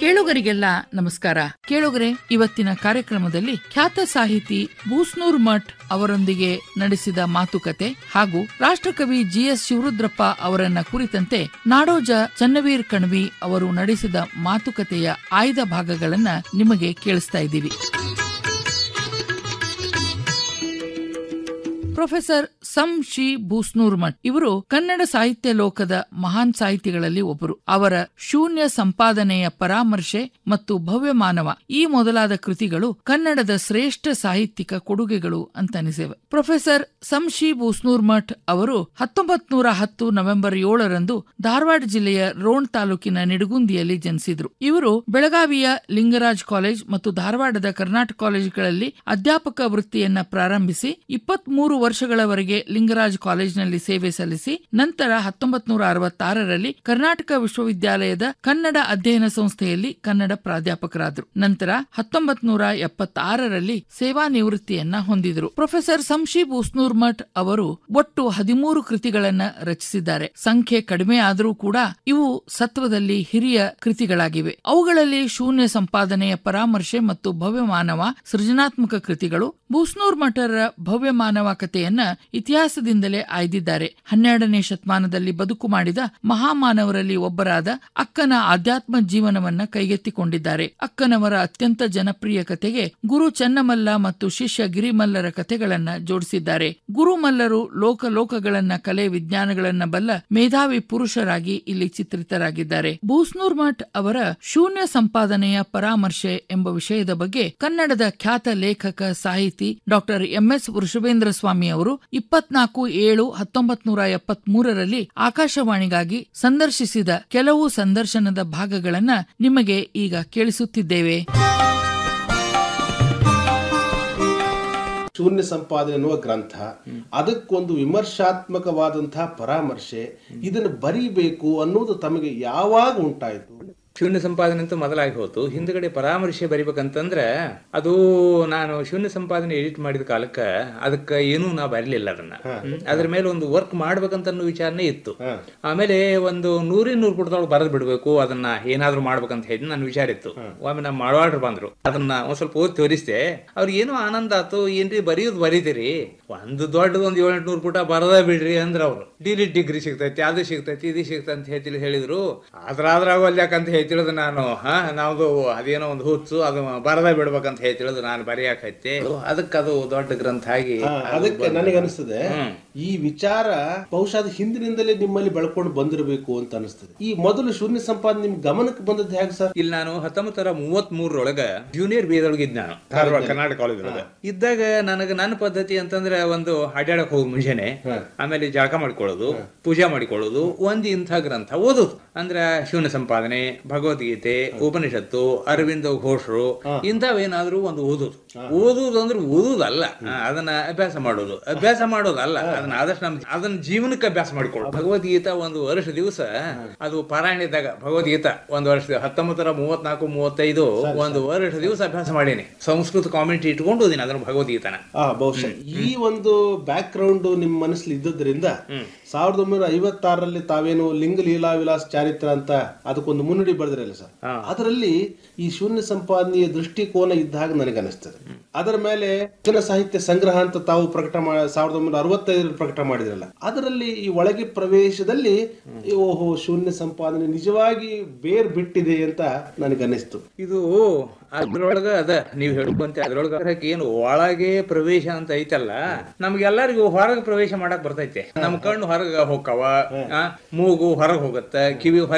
ಕೇಳುಗರಿಗೆಲ್ಲ ನಮಸ್ಕಾರ ಕೇಳುಗರೆ ಇವತ್ತಿನ ಕಾರ್ಯಕ್ರಮದಲ್ಲಿ ಖ್ಯಾತ ಸಾಹಿತಿ ಬೂಸ್ನೂರ್ ಮಠ್ ಅವರೊಂದಿಗೆ ನಡೆಸಿದ ಮಾತುಕತೆ ಹಾಗೂ ರಾಷ್ಟ್ರಕವಿ ಜಿ ಎಸ್ ಶಿವರುದ್ರಪ್ಪ ಅವರನ್ನ ಕುರಿತಂತೆ ನಾಡೋಜ ಚನ್ನವೀರ್ ಕಣ್ವಿ ಅವರು ನಡೆಸಿದ ಮಾತುಕತೆಯ ಆಯ್ದ ಭಾಗಗಳನ್ನ ನಿಮಗೆ ಕೇಳಿಸ್ತಾ ಇದ್ದೀವಿ ಪ್ರೊಫೆಸರ್ ಸಂ ಶಿ ಬೂಸ್ನೂರ್ ಮಠ್ ಇವರು ಕನ್ನಡ ಸಾಹಿತ್ಯ ಲೋಕದ ಮಹಾನ್ ಸಾಹಿತಿಗಳಲ್ಲಿ ಒಬ್ಬರು ಅವರ ಶೂನ್ಯ ಸಂಪಾದನೆಯ ಪರಾಮರ್ಶೆ ಮತ್ತು ಭವ್ಯ ಮಾನವ ಈ ಮೊದಲಾದ ಕೃತಿಗಳು ಕನ್ನಡದ ಶ್ರೇಷ್ಠ ಸಾಹಿತ್ಯಿಕ ಕೊಡುಗೆಗಳು ಅಂತನಿಸಿವೆ ಪ್ರೊಫೆಸರ್ ಸಂ ಶಿ ಬೂಸ್ನೂರ್ ಮಠ್ ಅವರು ಹತ್ತೊಂಬತ್ ನೂರ ಹತ್ತು ನವೆಂಬರ್ ಏಳರಂದು ಧಾರವಾಡ ಜಿಲ್ಲೆಯ ರೋಣ್ ತಾಲೂಕಿನ ನಿಡಗುಂದಿಯಲ್ಲಿ ಜನಿಸಿದ್ರು ಇವರು ಬೆಳಗಾವಿಯ ಲಿಂಗರಾಜ್ ಕಾಲೇಜ್ ಮತ್ತು ಧಾರವಾಡದ ಕರ್ನಾಟಕ ಕಾಲೇಜುಗಳಲ್ಲಿ ಅಧ್ಯಾಪಕ ವೃತ್ತಿಯನ್ನ ಪ್ರಾರಂಭಿಸಿ ಇಪ್ಪತ್ಮೂರು ವರ್ಷಗಳವರೆಗೆ ಲಿಂಗರಾಜ್ ಕಾಲೇಜಿನಲ್ಲಿ ಸೇವೆ ಸಲ್ಲಿಸಿ ನಂತರ ಹತ್ತೊಂಬತ್ ನೂರ ಅರವತ್ತಾರರಲ್ಲಿ ಕರ್ನಾಟಕ ವಿಶ್ವವಿದ್ಯಾಲಯದ ಕನ್ನಡ ಅಧ್ಯಯನ ಸಂಸ್ಥೆಯಲ್ಲಿ ಕನ್ನಡ ಪ್ರಾಧ್ಯಾಪಕರಾದರು ನಂತರ ಹತ್ತೊಂಬತ್ ನೂರ ಎಪ್ಪತ್ತಾರರಲ್ಲಿ ಸೇವಾ ನಿವೃತ್ತಿಯನ್ನ ಹೊಂದಿದರು ಪ್ರೊಫೆಸರ್ ಸಂಶಿ ಬೂಸ್ನೂರ್ ಮಠ್ ಅವರು ಒಟ್ಟು ಹದಿಮೂರು ಕೃತಿಗಳನ್ನ ರಚಿಸಿದ್ದಾರೆ ಸಂಖ್ಯೆ ಕಡಿಮೆ ಆದರೂ ಕೂಡ ಇವು ಸತ್ವದಲ್ಲಿ ಹಿರಿಯ ಕೃತಿಗಳಾಗಿವೆ ಅವುಗಳಲ್ಲಿ ಶೂನ್ಯ ಸಂಪಾದನೆಯ ಪರಾಮರ್ಶೆ ಮತ್ತು ಭವ್ಯ ಮಾನವ ಸೃಜನಾತ್ಮಕ ಕೃತಿಗಳು ಬೂಸ್ನೂರ್ ಮಠರ ಭವ್ಯ ಮಾನವ ಕಥೆಯನ್ನ ಇತಿಹಾಸದಿಂದಲೇ ಆಯ್ದಿದ್ದಾರೆ ಹನ್ನೆರಡನೇ ಶತಮಾನದಲ್ಲಿ ಬದುಕು ಮಾಡಿದ ಮಹಾಮಾನವರಲ್ಲಿ ಒಬ್ಬರಾದ ಅಕ್ಕನ ಆಧ್ಯಾತ್ಮ ಜೀವನವನ್ನ ಕೈಗೆತ್ತಿಕೊಂಡಿದ್ದಾರೆ ಅಕ್ಕನವರ ಅತ್ಯಂತ ಜನಪ್ರಿಯ ಕಥೆಗೆ ಗುರು ಚನ್ನಮಲ್ಲ ಮತ್ತು ಶಿಷ್ಯ ಗಿರಿಮಲ್ಲರ ಕಥೆಗಳನ್ನ ಜೋಡಿಸಿದ್ದಾರೆ ಗುರುಮಲ್ಲರು ಲೋಕ ಲೋಕಗಳನ್ನ ಕಲೆ ವಿಜ್ಞಾನಗಳನ್ನ ಬಲ್ಲ ಮೇಧಾವಿ ಪುರುಷರಾಗಿ ಇಲ್ಲಿ ಚಿತ್ರಿತರಾಗಿದ್ದಾರೆ ಬೂಸ್ನೂರ್ ಮಠ್ ಅವರ ಶೂನ್ಯ ಸಂಪಾದನೆಯ ಪರಾಮರ್ಶೆ ಎಂಬ ವಿಷಯದ ಬಗ್ಗೆ ಕನ್ನಡದ ಖ್ಯಾತ ಲೇಖಕ ಸಾಹಿತಿ ಡಾಕ್ಟರ್ ಎಂಎಸ್ ವೃಷಭೇಂದ್ರ ಸ್ವಾಮಿ ಅವರು ಇಪ್ಪತ್ನಾಲ್ಕು ಏಳು ಹತ್ತೊಂಬತ್ ನೂರ ಎಪ್ಪತ್ ಮೂರರಲ್ಲಿ ಆಕಾಶವಾಣಿಗಾಗಿ ಸಂದರ್ಶಿಸಿದ ಕೆಲವು ಸಂದರ್ಶನದ ಭಾಗಗಳನ್ನ ನಿಮಗೆ ಈಗ ಕೇಳಿಸುತ್ತಿದ್ದೇವೆ ಶೂನ್ಯ ಸಂಪಾದನೆ ಎನ್ನುವ ಗ್ರಂಥ ಅದಕ್ಕೊಂದು ವಿಮರ್ಶಾತ್ಮಕವಾದಂತಹ ಪರಾಮರ್ಶೆ ಇದನ್ನು ಬರೀಬೇಕು ಅನ್ನೋದು ತಮಗೆ ಯಾವಾಗ ಉಂಟಾಯಿತು ಶೂನ್ಯ ಸಂಪಾದನೆ ಅಂತೂ ಮೊದಲಾಗಿ ಹೋತು ಹಿಂದ್ಗಡೆ ಪರಾಮರ್ಶೆ ಬರಿಬೇಕಂತಂದ್ರೆ ಅದು ನಾನು ಶೂನ್ಯ ಸಂಪಾದನೆ ಎಡಿಟ್ ಮಾಡಿದ ಕಾಲಕ್ಕೆ ಅದಕ್ಕೆ ಏನೂ ನಾ ಬರಲಿಲ್ಲ ಅದನ್ನ ಹ್ಮ್. ಅದ್ರ ಮೇಲೆ ಒಂದು ವರ್ಕ್ ಮಾಡ್ಬೇಕಂತ ಅನ್ನೋ ವಿಚಾರನೇ ಇತ್ತು ಆಮೇಲೆ ಒಂದು ನೂರೇ ನೂರು ಪುಟದೊಳಗೆ ಬರೆದು ಬಿಡ್ಬೇಕು ಅದನ್ನ ಏನಾದ್ರೂ ಮಾಡ್ಬೇಕಂತ ಹೇಳಿ ನನ್ನ ವಿಚಾರ ಇತ್ತು ಒಮ್ಮೆ ನಮ್ಮ ಮಾಡವಾಡ್ರು ಬಂದ್ರು ಅದನ್ನ ಒಂದ್ ಸ್ವಲ್ಪ ಓದಿ ತೋರಿಸ್ದೆ ಅವ್ರಿಗೆ ಏನೋ ಆನಂದ ಆತು ಏನ್ರಿ ಬರೆಯೋದು ಬರೀತೀರಿ ಒಂದು ದೊಡ್ಡದು ಒಂದು ಏಳೆಂಟುನೂರು ಪುಟ ಬರದ ಬಿಡ್ರಿ ಅಂದ್ರ ಅವ್ರು ಡಿಲಿಟ್ ಡಿಗ್ರಿ ಸಿಗ್ತೈತಿ ಅದು ಸಿಗ್ತೈತಿ ಇದು ಸಿಗ್ತೈತಿ ಅಂತ ಹೇಳ್ತಿ ಹೇಳಿದ್ರು ಅದ್ರಾದ್ರಾಗ ಅಲ್ಯಾಕಂತ ಹೇಳ್ತಿಳದು ನಾನು ಹಾ ನಾವು ಅದೇನೋ ಒಂದು ಹುಚ್ಚು ಅದು ಬರದ ಬಿಡ್ಬೇಕಂತ ಹೇಳ್ತಿಳದು ನಾನು ಬರೆಯಾಕೈತೆ ಅದಕ್ಕೆ ಅದು ದೊಡ್ಡ ಗ್ರಂಥ ಆಗಿ ಆ, ಅದಕ್ಕೆ ನನಗೆ ಅನಿಸ್ತದೆ ಈ ವಿಚಾರ ಬಹುಶಃ ಅದು ಹಿಂದಿನಿಂದಲೇ ನಿಮ್ಮಲ್ಲಿ ಬೆಳ್ಕೊಂಡು ಬಂದಿರಬೇಕು ಅಂತ ಅನಿಸ್ತದೆ ಈ ಮೊದಲು ಶೂನ್ಯ ಸಂಪಾದನೆ ನಿಮ್ ಗಮನಕ್ಕೆ ಬಂದದ್ದು ಹೇಗೆ ಸರ್ ಇಲ್ಲಿ ನಾನು ಹತ್ತೊಂಬತ್ತರ ಮೂವತ್ತ್ ಮೂರರೊಳಗ ಜೂನಿಯರ್ ಬಿ ಒಳಗೆ ಇದ್ದ ನಾನು ಧಾರವಾಡ ಕರ್ನಾಟಕ ಕಾಲೇಜ್ ಒಳಗ ಇದ್ದಾಗ ನನಗೆ ನನ್ನ ಪದ್ಧತಿ ಅಂತಂದ್ರೆ ಒಂದು ಅಡ್ಡಾಡಕ್ ಹೋಗಿ ಮುಂಜಾನೆ ಆಮೇಲೆ ಜಳಕ ಮಾಡ್ಕೊಳ್ಳೋದು ಪೂಜಾ ಮಾಡಿಕೊಳ್ಳೋದು ಒಂದು ಇಂಥ ಗ್ರಂಥ ಓದೋದು ಅಂದ್ರೆ ಶೂನ್ಯ ಸಂಪಾದನೆ ಭಗವದ್ಗೀತೆ ಉಪನಿಷತ್ತು ಅರವಿಂದ ಘೋಷರು ಇಂಥವೇನಾದ್ರೂ ಒಂದು ಓದೋದು ಓದುವುದು ಅಂದ್ರೆ ಓದುವುದಲ್ಲ ಆ, ಅದನ್ನ ಅಭ್ಯಾಸ ಮಾಡೋದು ಅಭ್ಯಾಸ ಮಾಡೋದಲ್ಲ ಅದನ್ನ ಆದಷ್ಟು ನಮ್ ಅದನ್ನ ಜೀವನಕ್ಕೆ ಅಭ್ಯಾಸ ಮಾಡಿಕೊಳ್ಳೋದು ಭಗವದ್ಗೀತಾ ಒಂದು ವರ್ಷ ದಿವಸ ಅದು ಪಾರಾಯಣ ಇದ್ದಾಗ ಭಗವದ್ಗೀತಾ ಒಂದು ವರ್ಷ ಹತ್ತೊಂಬತ್ತರ ಮೂವತ್ನಾಲ್ಕು ಮೂವತ್ತೈದು ಒಂದು ವರ್ಷ ದಿವಸ ಅಭ್ಯಾಸ ಮಾಡೀನಿ ಸಂಸ್ಕೃತ ಕಾಮೆಂಟ್ರಿ ಇಟ್ಕೊಂಡು ಓದಿನಿ ಅದನ್ನ ಭಗವದ್ಗೀತಾನ ಆ ಬಹುಶಃ ಈ ಒಂದು ಬ್ಯಾಕ್ ಗ್ರೌಂಡ್ ನಿಮ್ಮ ಮನಸ್ಸಲ್ಲಿ ಇದ್ದದ್ರಿಂದ ಸಾವಿರದ ಒಂಬೈನೂರ ಐವತ್ತಾರರಲ್ಲಿ ತಾವೇನು ಲಿಂಗ ಲೀಲಾ ವಿಲಾಸ್ ಚಾರಿತ್ರ ಅಂತ ಅದಕ್ಕೊಂದು ಮುನ್ನುಡಿ ಬರೆದಿರಲ್ಲ ಸರ್ ಅದರಲ್ಲಿ ಈ ಶೂನ್ಯ ಸಂಪಾದನೆಯ ದೃಷ್ಟಿಕೋನ ಇದ್ದ ಹಾಗೆ ನನಗೆ ಅನಿಸ್ತದೆ ಅದರ ಮೇಲೆ ವಚನ ಸಾಹಿತ್ಯ ಸಂಗ್ರಹ ಅಂತ ತಾವು ಪ್ರಕಟ ಮಾ ಸಾವಿರದ ಒಂಬೈನೂರ ಅರವತ್ತೈದರಲ್ಲಿ ಪ್ರಕಟ ಮಾಡಿದ್ರಲ್ಲ ಅದರಲ್ಲಿ ಈ ಒಳಗೆ ಪ್ರವೇಶದಲ್ಲಿ ಓಹೋ ಶೂನ್ಯ ಸಂಪಾದನೆ ನಿಜವಾಗಿ ಬೇರ್ ಬಿಟ್ಟಿದೆ ಅಂತ ನನಗೆ ಅನಿಸ್ತು ಇದು ಅದ್ರೊಳಗ ಅದ ನೀವ್ ಹೇಳ್ಕೊಂತ ಅದ್ರೊಳಗ ಅದಕ್ಕೆ ಏನು ಒಳಗೆ ಪ್ರವೇಶ ಅಂತ ಐತಲ್ಲ ನಮ್ಗೆಲ್ಲರಿಗೂ ಹೊರಗೆ ಪ್ರವೇಶ ಮಾಡಕ್ ಬರ್ತೈತೆ ನಮ್ ಕಣ್ಣು ಹೊರಗ ಹೋಗ್ತಾವ ಆ, ಮೂಗು ಹೊರಗೆ ಹೋಗತ್ತ ಕಿವಿ ಹೊರಗೆ